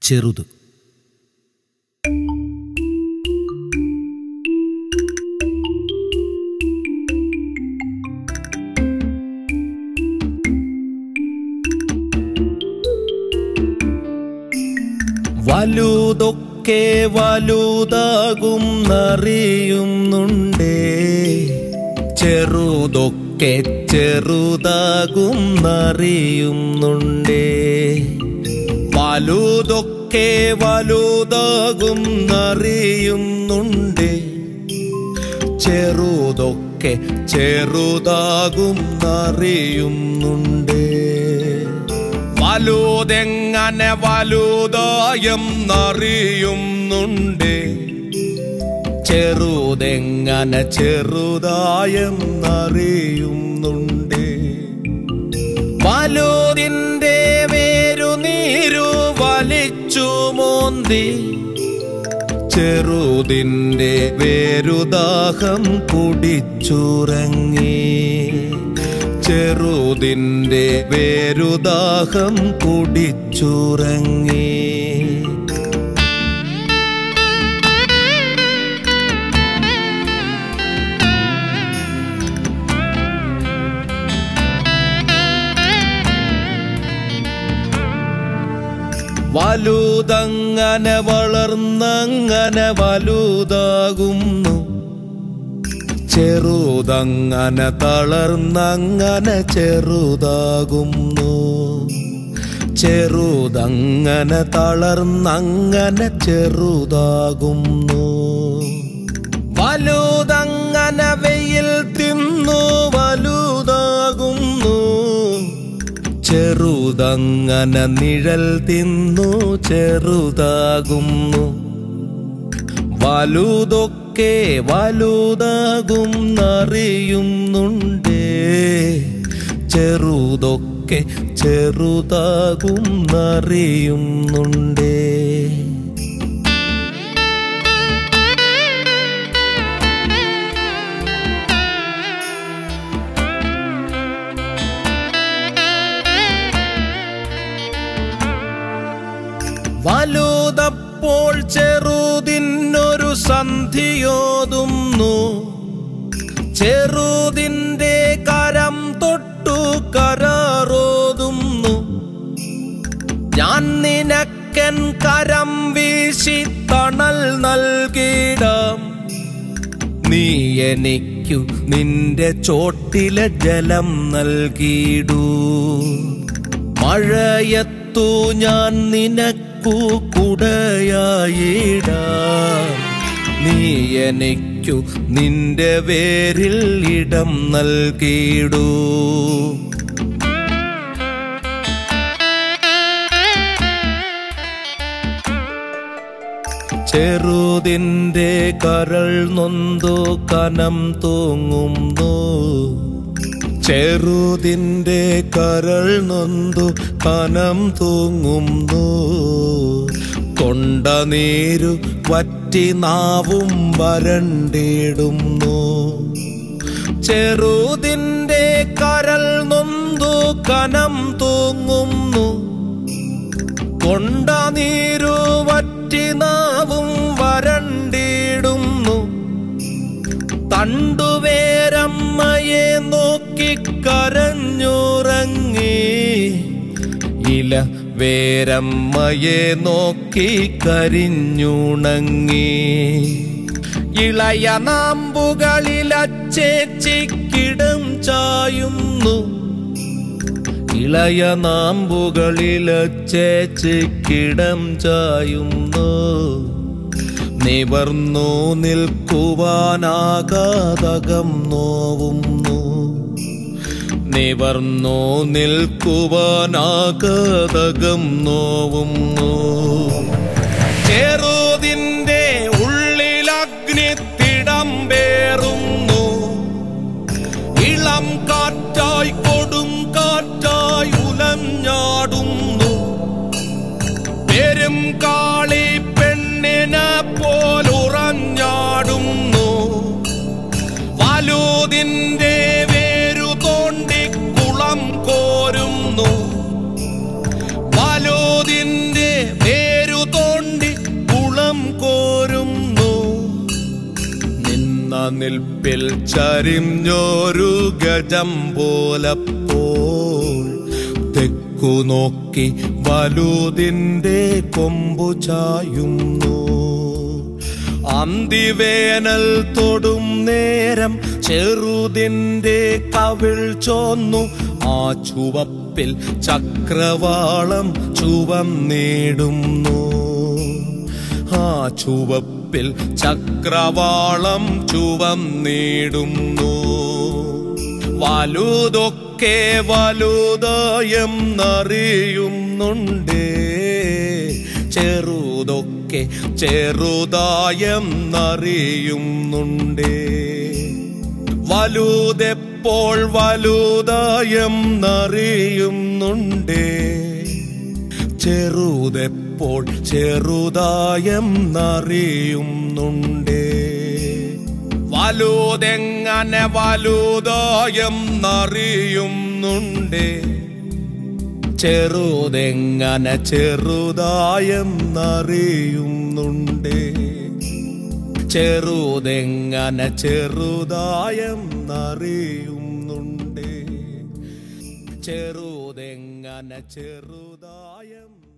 ചെറുത് വലുതൊക്കെ വലുതാകും നറിയുന്നുണ്ടേ ചെറുതൊക്കെ ചെറുതാകും നറിയുന്നുണ്ടേ വലുതൊക്കെ വലുതാകും നറിയുന്നുണ്ടേ ചെറുതൊക്കെ ചെറുതാകും നറിയുന്നുണ്ടേ വലുതെങ്ങനെ വലുതായം നറിയുന്നുണ്ട് ചെറുതെങ്ങനെ ചെറുതായം നറിയുന്നുണ്ട് വലുതിൻ്റെ വേരു നീരു വലിച്ചു മോന്തി ചെറുതിൻ്റെ വേരുദാഹം കുടിച്ചുറങ്ങി ചെറുതിൻ്റെ വേരുദാഹം കുടിച്ചുറങ്ങി വലുതങ്ങനെ വളർന്നങ്ങനെ വലുതാകുന്നു ചെറുതങ്ങനെ തളർന്നങ്ങനെ ചെറുതാകുന്നു ചെറുതങ്ങനെ തളർന്നങ്ങനെ ചെറുതാകുന്നു വലുതങ്ങനെ വെയിൽ തിന്നു വലുതാകുന്നു ചെറുതങ്ങനെ നിഴൽ തിന്നു ചെറുതാകുന്നു വലുതൊക്കെ വലുതാകും നറിയുന്നുണ്ടേ ചെറുതൊക്കെ ചെറുതാകും നറിയുന്നുണ്ടേ വലുതപ്പോൾ ചെറുതിനൊരു സന്ധിയോതുന്നു ചെറുതിൻ്റെ കരം തൊട്ടു കരാറോതുന്നു ഞാൻ നിനക്കൻ കരം വീശി തണൽ നൽകിടാം നീ എനിക്കു നിന്റെ ചോട്ടിലെ ജലം നൽകിയിടൂ മഴയത്തു ഞാൻ നിനക്കു കുടയായിടാം നീ എനിക്കു നിന്റെ വേരിൽ ഇടം നൽകിയിടൂ ചെറുതിൻ്റെ കരൾ നൊന്തു കനം തൂങ്ങുന്നു ചെറുതിൻ്റെ കരൾ നൊന്തു കനം തൂങ്ങുന്നു തൊണ്ട നീരു വറ്റി നാവും വരണ്ടിടുന്നു ചെറുതിൻ്റെ കരൾ നൊന്തു കനം തൂങ്ങുന്നു കൊണ്ട നീരു വറ്റി നാവും വരണ്ടിടുന്നു തണ്ടുവേരമ്മയെ നോക്കി കരഞ്ഞുറങ്ങി ഇല വേരമ്മയെ നോക്കി കരിഞ്ഞുണങ്ങി ഇളയ നാമ്പുകളിലച്ചേച്ചിക്കിടം ചായുന്നു ഇളയ നാമ്പുകളിലച്ചേച്ചിക്കിടം ചായുന്നു നിവർന്നു നിൽക്കുവാനാകാതകം നോവുന്നു നിവർന്നു നിൽക്കുവാനാകാതകം നോവുന്നു ചെറുതിൻ്റെ ഉള്ളിലഗ്നി തിടമ്പേറുന്നു ഇളം കാറ്റായി കൊടും കാറ്റായി ഉലഞ്ഞാടുന്നു പെരും കാളി പെണ്ണിനെ പോലുറഞ്ഞാടുന്നു വലുതിൻ്റെ വേരു തോണ്ടി കുളം കോരുന്നു വലുതിൻ്റെ വേരു നിൽപ്പിൽ ചരിഞ്ഞൊരു ഗജം പോലപ്പോൾ തെക്കു നോക്കി വലുതിൻ്റെ കൊമ്പു ചായുന്നു അന്തിവേനൽ തൊടും നേരം ചെറുതിൻ്റെ കവിൾ ചോന്നു ആ ചുവപ്പിൽ ചക്രവാളം ചുവന്നിടുന്നു ആ ചുവപ്പിൽ ചക്രവാളം ചുവന്നിടുന്നു വലുതൊക്കെ വലുതായം നറിയുന്നുണ്ടേ ചെറുതൊക്കെ ചെറുതായം നറിയുന്നുണ്ടേ വലുതെപ്പോൾ വലുതായം നറിയുന്നുണ്ടേ ചെറുതെപ്പോൾ ചെറുതായം നറിയുന്നുണ്ടേ വലുതെങ്ങനെ വലുതായം നറിയുന്നുണ്ടേ ചെറുതെങ്ങനെ ചെറുതായം നറിയുന്നുണ്ടേ ചെറുതെങ്ങനെ ചെറുതായം നറിയുന്നുണ്ടേ ചെറുതെങ്ങനെ ചെറുതായം